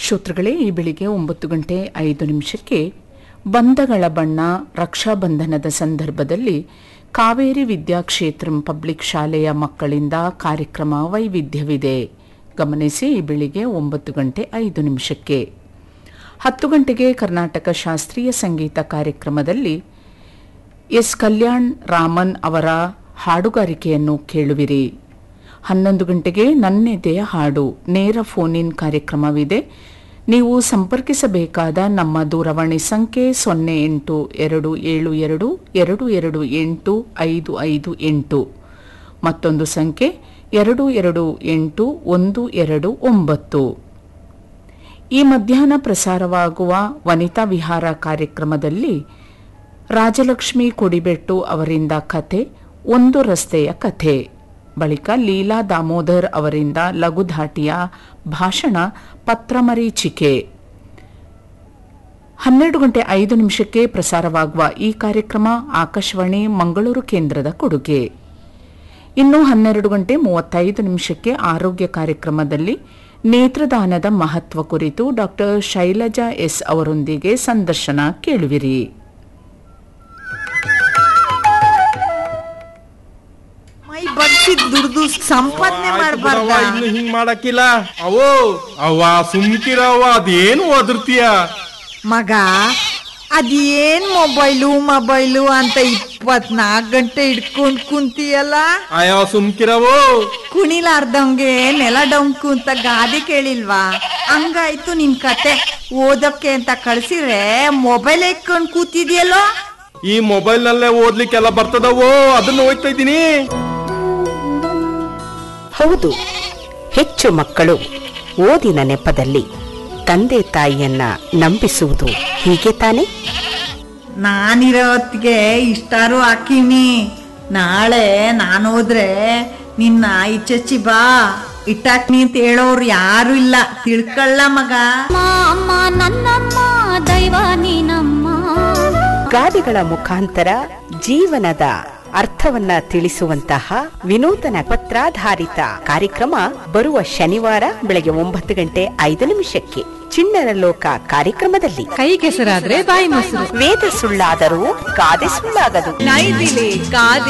ಶ್ರೋತೃಗಳೇ ಈ ಬೆಳಿಗ್ಗೆ ಒಂಬತ್ತು ಗಂಟೆ ಐದು ನಿಮಿಷಕ್ಕೆ ಬಂಧಗಳ ಬಣ್ಣ ರಕ್ಷಾಬಂಧನದ ಸಂದರ್ಭದಲ್ಲಿ ಕಾವೇರಿ ವಿದ್ಯಾಕ್ಷೇತ್ರಂ ಪಬ್ಲಿಕ್ ಶಾಲೆಯ ಮಕ್ಕಳಿಂದ ಕಾರ್ಯಕ್ರಮ ವೈವಿಧ್ಯವಿದೆ ಗಮನಿಸಿ ಈ ಬೆಳಿಗ್ಗೆ ಒಂಬತ್ತು ಗಂಟೆ ಐದು ನಿಮಿಷಕ್ಕೆ ಹತ್ತು ಗಂಟೆಗೆ ಕರ್ನಾಟಕ ಶಾಸ್ತ್ರೀಯ ಸಂಗೀತ ಕಾರ್ಯಕ್ರಮದಲ್ಲಿ ಎಸ್ ಕಲ್ಯಾಣ್ ರಾಮನ್ ಅವರ ಹಾಡುಗಾರಿಕೆಯನ್ನು ಕೇಳುವಿರಿ ಹನ್ನೊಂದು ಗಂಟೆಗೆ ನನ್ನೆದೆಯ ಹಾಡು ನೇರ ಫೋನ್ ಇನ್ ಕಾರ್ಯಕ್ರಮವಿದೆ ನೀವು ಸಂಪರ್ಕಿಸಬೇಕಾದ ನಮ್ಮ ದೂರವಾಣಿ ಸಂಖ್ಯೆ ಸೊನ್ನೆ ಎಂಟು ಎರಡು ಏಳು ಎರಡು ಎರಡು ಎರಡು ಎಂಟು ಐದು ಐದು ಎಂಟು ಮತ್ತೊಂದು ಸಂಖ್ಯೆ ಎರಡು ಎರಡು ಎಂಟು ಒಂದು ಎರಡು ಒಂಬತ್ತು ಈ ಮಧ್ಯಾಹ್ನ ಪ್ರಸಾರವಾಗುವ ವನಿತಾ ವಿಹಾರ ಕಾರ್ಯಕ್ರಮದಲ್ಲಿ ರಾಜಲಕ್ಷ್ಮಿ ಕೊಡಿಬೆಟ್ಟು ಅವರಿಂದ ಕಥೆ ಒಂದು ರಸ್ತೆಯ ಕಥೆ ಬಳಿಕ ಲೀಲಾ ದಾಮೋದರ್ ಅವರಿಂದ ಲಘುಧಾಟಿಯ ಭಾಷಣ ಪತ್ರಮರೀಚಿಕೆ ಹನ್ನೆರಡು ಗಂಟೆ ಐದು ನಿಮಿಷಕ್ಕೆ ಪ್ರಸಾರವಾಗುವ ಈ ಕಾರ್ಯಕ್ರಮ ಆಕಾಶವಾಣಿ ಮಂಗಳೂರು ಕೇಂದ್ರದ ಕೊಡುಗೆ ಇನ್ನು ಹನ್ನೆರಡು ಗಂಟೆ ಮೂವತ್ತೈದು ನಿಮಿಷಕ್ಕೆ ಆರೋಗ್ಯ ಕಾರ್ಯಕ್ರಮದಲ್ಲಿ ನೇತ್ರದಾನದ ಮಹತ್ವ ಕುರಿತು ಡಾಕ್ಟರ್ ಶೈಲಜಾ ಎಸ್ ಅವರೊಂದಿಗೆ ಸಂದರ್ಶನ ಕೇಳುವಿರಿ ಮೈ ಬಗ್ಸಿ ದುಡ್ದು ಸಂಪಾದನೆ ಆಯ್ತು ಮಾಡಬಾರ್ದ ಬಿಡವ್ವ, ಇನ್ನು ಹಿಂಗ್ ಮಾಡಕ್ಕಿಲ್ಲ ಅವೋ ಅವ್ವ ಸುಮ್ಕಿರವ್ವ ಅದೇನು ಒದರ್ತೀಯ ಮಗ ಅದೇನ್ ಮೊಬೈಲು ಮೊಬೈಲು ಅಂತ ಇಪ್ಪತ್ನಾಲ್ಕು ಗಂಟೆ ಹಿಡ್ಕೊಂಡ್ ಕುಂತಿಯಲ್ಲ ಅಯ್ಯೋ ಸುಮ್ಕಿರವೋ ಕುಣಿಲಾರ್ದಂಗೆ ನೆಲ ಡೊಂಕು ಅಂತ ಗಾದೆ ಕೇಳಿಲ್ವಾ ಹಂಗಾಯ್ತು ನಿನ್ ಕತೆ ಓದಕ್ಕೆ ಅಂತ ಕಳ್ಸಿದ್ರೆ ಮೊಬೈಲ್ ಇಟ್ಕೊಂಡ್ ಕೂತಿದ್ಯಲ್ಲೋ ಈ ಮೊಬೈಲ್ ನಲ್ಲೇ ಓದ್ಲಿಕ್ಕೆಲ್ಲ ಬರ್ತದವೋ ಅದನ್ನ ಓದ್ತಾ ಇದ್ದೀನಿ ಹೌದು ಹೆಚ್ಚು ಮಕ್ಕಳು ಓದಿನ ನೆಪದಲ್ಲಿ ತಂದೆ ತಾಯಿಯನ್ನ ನಂಬಿಸುವುದು ಹೀಗೆ ತಾನೆ ನಾನಿರೋ ಹೊತ್ತಿಗೆ ಇಷ್ಟಾರು ಹಾಕಿನಿ ನಾಳೆ ನಾನು ಹೋದ್ರೆ ನಿನ್ನ ಇಚ್ಚಚ್ಚಿ ಬಾ ಇಟ್ಟಾಕ್ನಿ ಅಂತ ಹೇಳೋರು ಯಾರು ಇಲ್ಲ ತಿಳ್ಕೊಳ್ಳ ಮಗ ಅಮ್ಮ ನನ್ನಮ್ಮ ದೈವ ನೀನಮ್ಮ ಗಾದೆಗಳ ಮುಖಾಂತರ ಜೀವನದ ಅರ್ಥವನ್ನ ತಿಳಿಸುವಂತಹ ವಿನೂತನ ಪತ್ರಾಧಾರಿತ ಕಾರ್ಯಕ್ರಮ ಬರುವ ಶನಿವಾರ ಬೆಳಗ್ಗೆ ಒಂಬತ್ತು ಗಂಟೆ ಐದು ನಿಮಿಷಕ್ಕೆ ಚಿಣ್ಣರ ಲೋಕ ಕಾರ್ಯಕ್ರಮದಲ್ಲಿ ಕೈ ಕೆಸರಾದ್ರೆ ಬಾಯಿ ಮೊಸರು ವೇದ ಸುಳ್ಳಾದರೂ ಗಾದೆ ಸುಳ್ಳಾಗದು ನೈದಿಲೆ ಗಾದೆ